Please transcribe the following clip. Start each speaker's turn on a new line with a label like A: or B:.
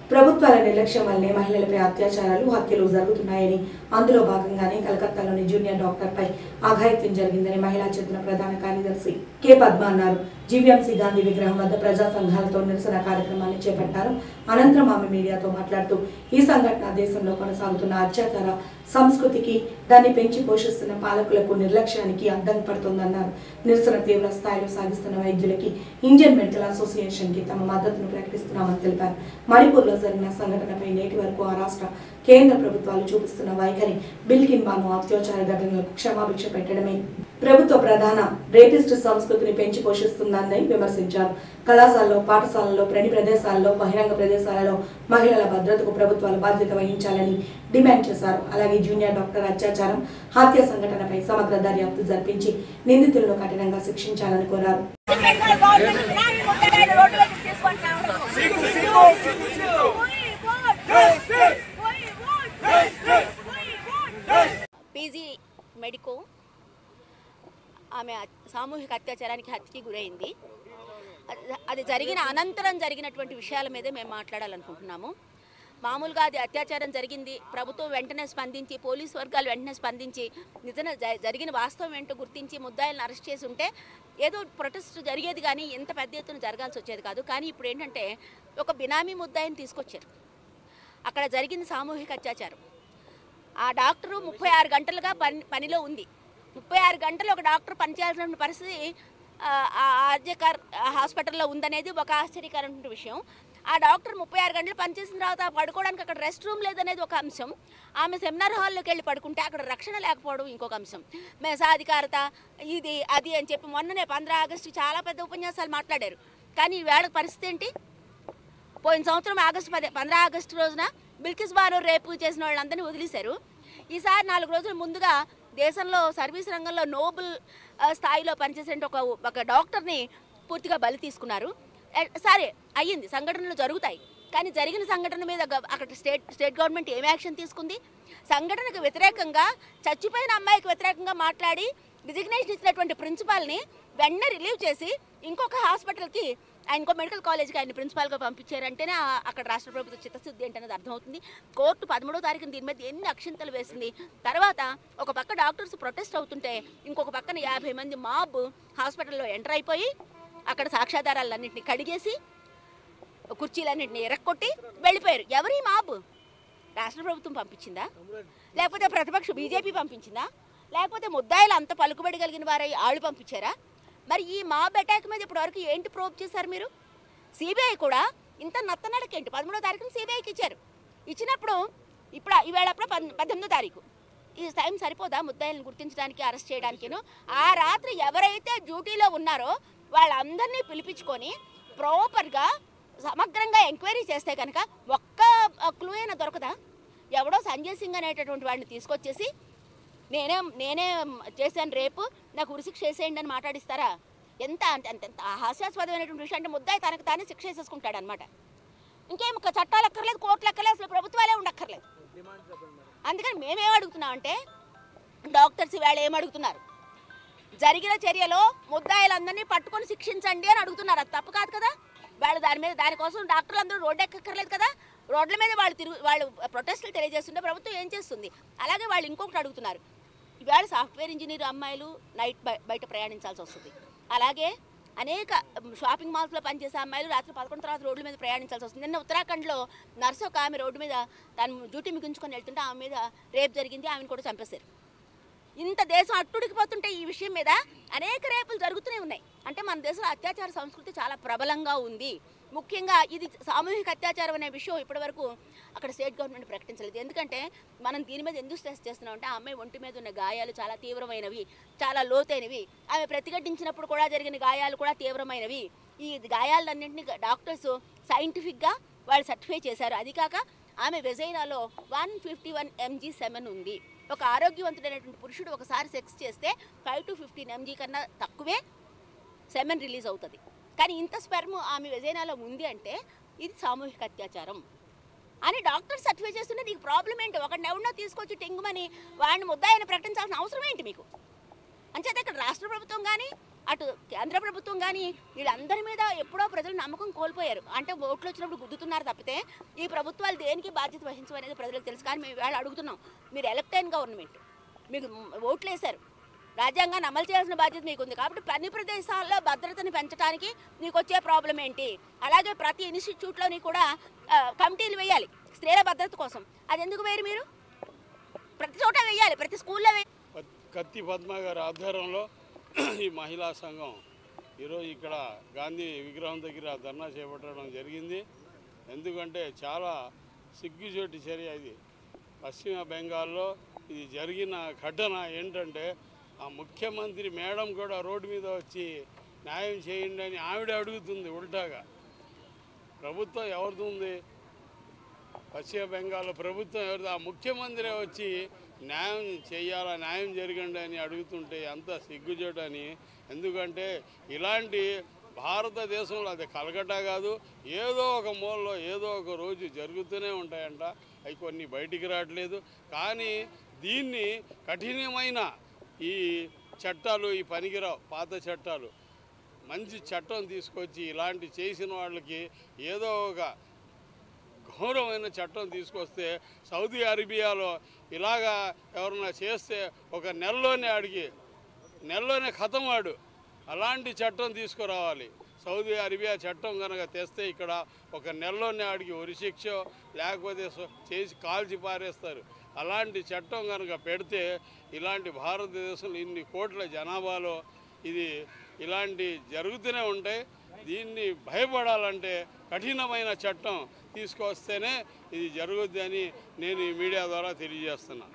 A: ప్రభుత్వాల నిర్లక్ష్యం వల్లనే మహిళలపై అత్యాచారాలు హత్యలు జరుగుతున్నాయని అందులో భాగంగానే కలకత్తాలోని జూనియర్ డాక్టర్పై అఘాయిత్యం జరిగిందని మహిళా చేతుల ప్రధాన కార్యదర్శి కె పద్మ అన్నారు జీవీఎంసీ గాంధీ విగ్రహం వద్ద ప్రజా సంఘాలతో నిరసన కార్యక్రమాన్ని చేపట్టారు అనంతరం ఆమె మీడియాతో మాట్లాడుతూ ఈ సంఘటన దేశంలో కొనసాగుతున్న అత్యాచార సంస్కృతికి దాన్ని పెంచి పోషిస్తున్న పాలకులకు నిర్లక్ష్యానికి అడ్డం పడుతోందన్నారు నిరసన తీవ్ర స్థాయిలో సాగిస్తున్న వైద్యులకి ఇండియన్ మెడికల్ అసోసియేషన్ కి తమ మద్దతును ప్రకటిస్తున్నామని తెలిపారు మణిపూర్లో జరిగిన సంఘటనపై నేటి వరకు ఆ రాష్ట్ర కేంద్ర ప్రభుత్వాలు చూపిస్తున్న వైఖరి బిల్కిన్బాను అత్యాచార ఘటనలకు క్షమాభిక్ష పెట్టడమే ప్రభుత్వ ప్రధాన రేపిస్ట్ సంస్కృతిని పెంచి పోషిస్తుందని విమర్శించారు కళాశాలలో పాఠశాలల్లో ప్రణి ప్రదేశాల్లో బహిరంగ ప్రదేశాలలో మహిళల భద్రతకు ప్రభుత్వాలు బాధ్యత వహించాలని డిమాండ్ చేశారు అలాగే జూనియర్ డాక్టర్ అత్యాచారం హత్య సంఘటనపై సమగ్ర దర్యాప్తు జరిపించి నిందితులను కఠినంగా శిక్షించాలని కోరారు
B: పీజీ మెడికో ఆమె సామూహిక అత్యాచారానికి హత్యకి గురైంది అది- అది జరిగిన అనంతరం జరిగినటువంటి విషయాల మీదే మేము మాట్లాడాలనుకుంటున్నాము మామూలుగా అది అత్యాచారం జరిగింది ప్రభుత్వం వెంటనే స్పందించి పోలీసు వర్గాలు వెంటనే స్పందించి నిజంగా జ- జరిగిన వాస్తవం ఏంటో గుర్తించి ముద్దాయిలను అరెస్ట్ చేసి ఉంటే ఏదో ప్రొటెస్ట్ జరిగేది కానీ ఎంత పెద్ద ఎత్తున జరగాల్సి వచ్చేది కాదు కానీ ఇప్పుడు ఏంటంటే ఒక బినామీ ముద్దాయిని తీసుకొచ్చారు అక్కడ జరిగింది సామూహిక అత్యాచారం ఆ డాక్టరు ముప్పై ఆరు గంటలుగా పని పనిలో ఉంది ముప్పై ఆరు గంటలు ఒక డాక్టర్ పనిచేయాల్సిన పరిస్థితి ఆ, ఆ ఆర్జకర్ హాస్పిటల్లో ఉందనేది ఒక ఆశ్చర్యకరమైన విషయం ఆ డాక్టర్ ముప్పై ఆరు గంటలు పనిచేసిన తర్వాత పడుకోవడానికి అక్కడ రెస్ట్ రూమ్ లేదనేది ఒక అంశం ఆమె సెమినార్ హాల్లోకి వెళ్ళి పడుకుంటే అక్కడ రక్షణ లేకపోవడం ఇంకొక అంశం మే సాధికారత ఇది అది అని చెప్పి మొన్ననే పంద్ర ఆగస్టు చాలా పెద్ద ఉపన్యాసాలు మాట్లాడారు కానీ వేళ పరిస్థితి ఏంటి పోయిన సంవత్సరం ఆగస్టు పది పంద్రా ఆగస్టు రోజున బిల్కిస్ బాను రేపు చేసిన వాళ్ళందరినీ వదిలేశారు ఈసారి నాలుగు రోజుల ముందుగా దేశంలో సర్వీస్ రంగంలో నోబుల్ ఆ, స్థాయిలో పనిచేసే ఒక ఒక డాక్టర్ని పూర్తిగా బలి తీసుకున్నారు ఏ, సరే అయ్యింది సంఘటనలు జరుగుతాయి కానీ జరిగిన సంఘటన మీద గవ- అక్కడ స్టేట్ స్టేట్ గవర్నమెంట్ ఏం యాక్షన్ తీసుకుంది సంఘటనకు వ్యతిరేకంగా చచ్చిపోయిన అమ్మాయికి వ్యతిరేకంగా మాట్లాడి డిజిగ్నేషన్ ఇచ్చినటువంటి ప్రిన్సిపాల్ని వెంటనే రిలీవ్ చేసి ఇంకొక హాస్పిటల్కి ఆయన ఇంకో మెడికల్ కాలేజ్కి ఆయన ప్రిన్సిపాల్గా పంపించారంటేనే ఆ- అక్కడ రాష్ట్ర ప్రభుత్వ చిత్తశుద్ధి ఏంటనేది అర్థమవుతుంది కోర్టు పదమూడో తారీఖున దీని మీద ఎన్ని అక్షింతలు వేసింది తర్వాత ఒక పక్క డాక్టర్స్ ప్రొటెస్ట్ అవుతుంటే ఇంకొక పక్కన యాభై మంది మాబ్ హాస్పిటల్లో ఎంటర్ అయిపోయి అక్కడ సాక్ష్యాధారాలన్నింటినీ కడిగేసి కుర్చీలన్నింటినీ ఎరక్కొట్టి వెళ్ళిపోయారు ఎవరి మాబ్ రాష్ట్ర ప్రభుత్వం పంపించిందా లేకపోతే ప్రతిపక్ష బీజేపీ పంపించిందా లేకపోతే ముద్దాయిలు అంత పలుకుబడి కలిగిన వారై ఆళ్ళు పంపించారా మరి ఈ మాబ్ అటాక్ మీద ఇప్పటివరకు ఏంటి ప్రోబ్ చేశారు మీరు సిబిఐ కూడా ఇంత నత్తనడకేంటి పదమూడో తారీఖున సిబిఐకి ఇచ్చారు ఇచ్చినప్పుడు ఇప్పుడు ఈవేళ అప్పుడు పద్- పద్దెనిమిదో తారీఖు ఈ టైం సరిపోదా ముద్దాయిలను గుర్తించడానికి అరెస్ట్ చేయడానికిను ఆ రాత్రి ఎవరైతే డ్యూటీలో ఉన్నారో వాళ్ళందరినీ పిలిపించుకొని ప్రాపర్గా సమగ్రంగా ఎంక్వైరీ చేస్తే కనుక ఒక్క క్లూ అయినా దొరకదా ఎవడో సంజయ్ సింగ్ అనేటటువంటి వాడిని తీసుకొచ్చేసి నేనే నేనే చేశాను రేపు నాకు ఉరిశిక్ష చేసేయండి అని మాట్లాడిస్తారా ఎంత అంటే అంత ఎంత హాస్యాస్పదమైనటువంటి విషయం అంటే ముద్దాయి తనకు తానే శిక్ష వేసేసుకుంటాడు అనమాట ఇంకేం ఒక చట్టాలు అక్కర్లేదు కోర్టులు అక్కర్లేదు అసలు ప్రభుత్వాలే ఉండక్కర్లేదు అందుకని మేమేం అడుగుతున్నాం అంటే డాక్టర్స్ వేళ ఏం అడుగుతున్నారు జరిగిన చర్యలో ముద్దాయిలందరినీ పట్టుకొని శిక్షించండి అని అడుగుతున్నారు అది తప్పు కాదు కదా వాళ్ళు దాని మీద దానికోసం డాక్టర్లు అందరూ రోడ్డు ఎక్కక్కర్లేదు కదా రోడ్ల మీద వాళ్ళు తిరుగు వాళ్ళు ప్రొటెస్టులు తెలియజేస్తుంటే ప్రభుత్వం ఏం చేస్తుంది అలాగే వాళ్ళు ఇంకొకటి అడుగుతున్నారు ఇవాళ సాఫ్ట్వేర్ ఇంజనీర్ అమ్మాయిలు నైట్ బయ- బయట ప్రయాణించాల్సి వస్తుంది అలాగే అనేక మ్, షాపింగ్ మాల్స్లో పనిచేసే అమ్మాయిలు రాత్రి పదకొండు తర్వాత రోడ్ల మీద ప్రయాణించాల్సి వస్తుంది నిన్న ఉత్తరాఖండ్లో నర్సు ఒక ఆమె రోడ్డు మీద తను డ్యూటీ మిగించుకొని వెళ్తుంటే ఆమె మీద రేప్ జరిగింది ఆమెను కూడా చంపేశారు ఇంత దేశం అట్టుడికిపోతుంటే ఈ విషయం మీద అనేక రేపులు జరుగుతూనే ఉన్నాయి అంటే మన దేశంలో అత్యాచార సంస్కృతి చాలా ప్రబలంగా ఉంది ముఖ్యంగా ఇది సామూహిక అత్యాచారం అనే విషయం ఇప్పటివరకు అక్కడ స్టేట్ గవర్నమెంట్ ప్రకటించలేదు ఎందుకంటే మనం దీని మీద ఎందుకు స్ట్రెస్ చేస్తున్నాం అంటే ఆ అమ్మాయి ఒంటి మీద ఉన్న గాయాలు చాలా తీవ్రమైనవి చాలా లోతైనవి ఆమె ప్రతిఘటించినప్పుడు కూడా జరిగిన గాయాలు కూడా తీవ్రమైనవి ఈ గాయాలన్నింటినీ డాక్టర్స్ సైంటిఫిక్గా వాళ్ళు సర్టిఫై చేశారు అది కాక ఆమె వెజైనాలో one fifty one mg semen ఉంది ఒక ఆరోగ్యవంతుడైనటువంటి పురుషుడు ఒకసారి సెక్స్ చేస్తే ఫైవ్ టు ఫిఫ్టీన్ ఎంజీ కన్నా తక్కువే సెమెన్ రిలీజ్ అవుతుంది కానీ ఇంత స్పెర్మ్ ఆమె వెజైనాలో ఉంది అంటే ఇది సామూహిక అత్యాచారం అని డాక్టర్ సర్టిఫై చేస్తుంటే నీకు ప్రాబ్లం ఏంటి ఒక ఎవరినో తీసుకొచ్చి టెంగుమని వాడిని ముద్దాయని ప్రకటించాల్సిన అవసరం ఏంటి మీకు అంచేత ఇక్కడ రాష్ట్ర ప్రభుత్వం కానీ అటు కేంద్ర ప్రభుత్వం కానీ వీళ్ళందరి మీద ఎప్పుడో ప్రజలు నమ్మకం కోల్పోయారు అంటే ఓట్లు వచ్చినప్పుడు గుద్దుతున్నారు తప్పితే ఈ ప్రభుత్వాలు దేనికి బాధ్యత వహించవు అనేది ప్రజలకు తెలుసు కానీ మేము ఇవాళ అడుగుతున్నాం మీరు ఎలక్ట్ అయిన గవర్నమెంట్ మీకు ఓట్లు వేశారు రాజ్యాంగాన్ని అమలు చేయాల్సిన బాధ్యత మీకు ఉంది కాబట్టి పని ప్రదేశాల్లో భద్రతని పెంచడానికి మీకు వచ్చే ప్రాబ్లం ఏంటి అలాగే ప్రతి ఇన్స్టిట్యూట్లోని కూడా ఆ, కమిటీలు వేయాలి స్త్రీల భద్రత కోసం అది ఎందుకు వేరు మీరు ప్రతి చోట వేయాలి ప్రతి స్కూల్లో వేయాలి
C: పత్- కత్తి పద్మ గారి ఆధ్వర్యంలో ఈ మహిళా సంఘం ఈరోజు ఇక్కడ గాంధీ విగ్రహం దగ్గర ధర్నా చేపట్టడం జరిగింది ఎందుకంటే చాలా సిగ్గుచోటి చర్య ఇది పశ్చిమ బెంగాల్లో ఇది జరిగిన ఘటన ఏంటంటే ఆ ముఖ్యమంత్రి మేడం కూడా రోడ్డు మీద వచ్చి న్యాయం చేయండి అని ఆవిడ అడుగుతుంది ఉల్టాగా ప్రభుత్వం ఎవరిది ఉంది పశ్చిమ బెంగాల్ ప్రభుత్వం ఎవరిది ఆ ముఖ్యమంత్రి వచ్చి న్యాయం చేయాలా న్యాయం జరగండి అని అడుగుతుంటే ఎంత సిగ్గుచేటని ఎందుకంటే ఇలాంటి భారతదేశంలో అది కలకట్టా కాదు ఏదో ఒక మూలలో ఏదో ఒక రోజు జరుగుతూనే ఉంటాయంట అవి కొన్ని బయటికి రావట్లేదు కానీ దీన్ని కఠినమైన ఈ చట్టాలు ఈ పనికిరావు పాత చట్టాలు మంచి చట్టం తీసుకొచ్చి ఇలాంటి చేసిన వాళ్ళకి ఏదో ఒక ఘోరమైన చట్టం తీసుకొస్తే సౌదీ అరేబియాలో ఇలాగా ఎవరన్నా చేస్తే ఒక నెలలోనే అడిగి నెలలోనే ఖతం వాడు అలాంటి చట్టం తీసుకురావాలి సౌదీ అరేబియా చట్టం కనుక తెస్తే ఇక్కడ ఒక నెలలోనే అడిగి ఉరిశిక్ష లేకపోతే స- చేసి కాల్చి పారేస్తారు అలాంటి చట్టం కనుక పెడితే ఇలాంటి భారతదేశంలో ఇన్ని కోట్ల జనాభాలో ఇది ఇలాంటి జరుగుతూనే ఉంటాయి దీన్ని భయపడాలంటే కఠినమైన చట్టం తీసుకొస్తేనే ఇది జరుగుద్ది అని నేను ఈ మీడియా ద్వారా తెలియజేస్తున్నాను